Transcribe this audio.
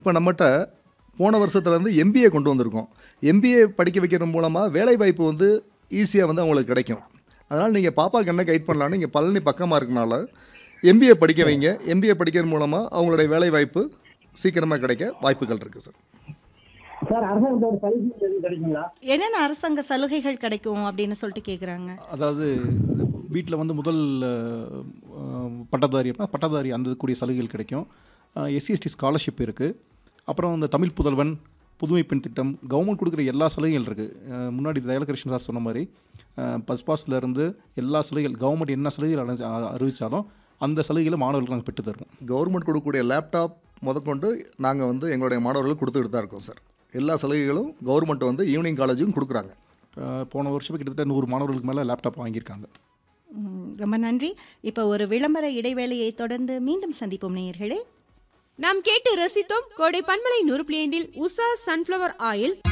இப்போ நம்மகிட்ட போன வருஷத்துலேருந்து எம்பிஏ கொண்டு வந்திருக்கோம் எம்பிஏ படிக்க வைக்கிறது மூலமாக வேலைவாய்ப்பு வந்து ஈஸியாக வந்து அவங்களுக்கு கிடைக்கும் அதனால் நீங்கள் பாப்பாவுக்கு என்ன கைட் பண்ணலான்னு இங்கே பழனி பக்கமாக இருக்கனால எம்பிஏ படிக்க வைங்க எம்பிஏ படிக்கிறது மூலமாக அவங்களுடைய வேலைவாய்ப்பு சீக்கிரமாக கிடைக்க வாய்ப்புகள் இருக்குது சார் சார் அரசாங்கத்தோட சலுகை எதுவும் கிடைக்குங்களா என்னென்ன அரசாங்க சலுகைகள் கிடைக்கும் அப்படின்னு சொல்லிட்டு கேட்குறாங்க அதாவது வீட்டில் வந்து முதல் அஹ், பட்டதாரி அப்படின்னா பட்டதாரி அந்த கூடிய சலுகைகள் கிடைக்கும் எஸ்சிஎஸ்டி ஸ்காலர்ஷிப் இருக்குது அப்புறம் இந்த தமிழ் புதல்வன் புதுமை பெண் திட்டம் கவர்மெண்ட் கொடுக்குற எல்லா சலுகைகள் இருக்குது முன்னாடி தயலகிருஷ்ணன் சார் சொன்ன மாதிரி பஸ் பாஸ்ல இருந்து எல்லா சலுகைகள் கவர்மெண்ட் என்ன சலுகைகள் அடைஞ்சு அ- அறிவிச்சாலும் அந்த சலுகைகளை மாணவர்களுக்கு நாங்கள் பெற்று தருவோம் கவர்மெண்ட் கொடுக்கக்கூடிய லேப்டாப் முதற்கொண்டு நாங்கள் வந்து எங்களுடைய மாணவர்களுக்கு கொடுத்துக்கிட்டு தான் இருக்கோம் சார் எல்லா சலுகைகளும் கவர்மெண்ட் வந்து ஈவினிங் காலேஜும் கொடுக்குறாங்க அஹ், போன வருஷமே கிட்டத்தட்ட நூறு மாணவர்களுக்கு மேலே லேப்டாப் வாங்கியிருக்காங்க ம், ரொம்ப நன்றி இப்போ ஒரு விளம்பர இடைவேளையை தொடர்ந்து மீண்டும் சந்திப்போம் நேயர்களே நாம் கேட்டு ரசித்தோம் கோடை பண்பலை நூறு பிளேண்டில் உஷா சன்ஃப்ளவர் ஆயில்